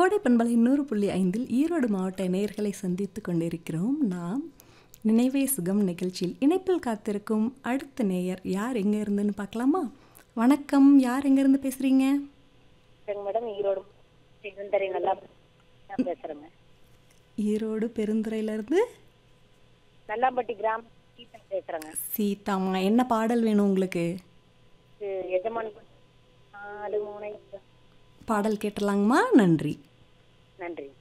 கோடை பண்பலை நூறு புள்ளி ஐந்தில் ஈரோடு மாவட்ட நேயர்களை சந்தித்து கொண்டிருக்கிறோம் நாம் நினைவே சுகம் நிகழ்ச்சியில் இணைப்பில் காத்திருக்கும் அடுத்த நேயர் யார் எங்கே இருந்துன்னு பார்க்கலாமா வணக்கம் யார் எங்கேருந்து பேசுகிறீங்க சரிங்க மேடம் ஈரோடு சுந்தரி நல்லா நான் பேசுறேங்க ஈரோடு பெருந்துறையிலேருந்து நல்லாம்பட்டி கிராமம் கீதா பேசுறேங்க சீதாம்மா என்ன பாடல் வேணும் உங்களுக்கு இது எஜமான் நாலு மூணு பாடல் கேட்டலாங்கம்மா நன்றி நன்றி